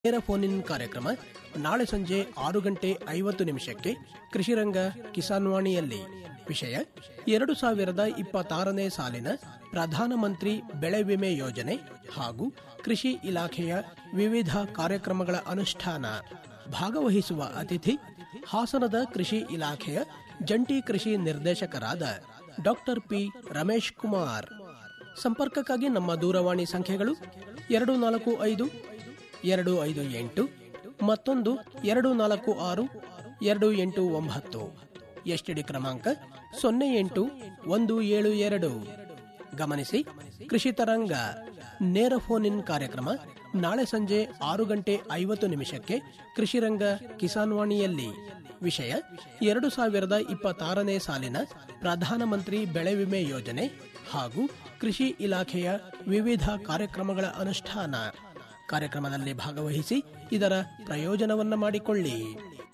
ನೇರ phone in ಕಾರ್ಯಕ್ರಮ ನಾಳೆ ಸಂಜೆ ಆರು ಗಂಟೆ ಐವತ್ತು ನಿಮಿಷಕ್ಕೆ ಕೃಷಿರಂಗ ಕಿಸಾನ್ವಾಣಿಯಲ್ಲಿ ವಿಷಯ ಎರಡು ಸಾವಿರದ ಇಪ್ಪತ್ತಾರನೇ ಸಾಲಿನ ಪ್ರಧಾನಮಂತ್ರಿ ಬೆಳೆ ವಿಮೆ ಯೋಜನೆ ಹಾಗೂ ಕೃಷಿ ಇಲಾಖೆಯ ವಿವಿಧ ಕಾರ್ಯಕ್ರಮಗಳ ಅನುಷ್ಠಾನ ಭಾಗವಹಿಸುವ ಅತಿಥಿ ಹಾಸನದ ಕೃಷಿ ಇಲಾಖೆಯ ಜಂಟಿ ಕೃಷಿ ನಿರ್ದೇಶಕರಾದ ಡಾಕ್ಟರ್ ಪಿ ರಮೇಶ್ ಕುಮಾರ್ ಸಂಪರ್ಕಕ್ಕಾಗಿ ನಮ್ಮ ದೂರವಾಣಿ ಸಂಖ್ಯೆಗಳು ಎರಡು ನಾಲ್ಕು ಐದು ಎರಡು ಐದು ಎಂಟು ಮತ್ತೊಂದು ಎರಡು ನಾಲ್ಕು ಆರು ಎರಡು ಎಂಟು ಒಂಬತ್ತು ಎಸ್ಟಿಡಿ ಕ್ರಮಾಂಕ ಸೊನ್ನೆ ಎಂಟು ಒಂದು ಏಳು ಎರಡು ಗಮನಿಸಿ ಕೃಷಿ ತರಂಗ ನೇರ ಫೋನ್ ಇನ್ ಕಾರ್ಯಕ್ರಮ ನಾಳೆ ಸಂಜೆ ಆರು ಗಂಟೆ ಐವತ್ತು ನಿಮಿಷಕ್ಕೆ ಕೃಷಿರಂಗ ಕಿಸಾನ್ವಾಣಿಯಲ್ಲಿ ವಿಷಯ ಎರಡು ಸಾವಿರದ ಇಪ್ಪತ್ತಾರನೇ ಸಾಲಿನ ಪ್ರಧಾನಮಂತ್ರಿ ಬೆಳೆ ವಿಮೆ ಯೋಜನೆ ಹಾಗೂ ಕೃಷಿ ಇಲಾಖೆಯ ವಿವಿಧ ಕಾರ್ಯಕ್ರಮಗಳ ಅನುಷ್ಠಾನ ಕಾರ್ಯಕ್ರಮದಲ್ಲಿ ಭಾಗವಹಿಸಿ ಇದರ ಪ್ರಯೋಜನವನ್ನ ಮಾಡಿಕೊಳ್ಳಿ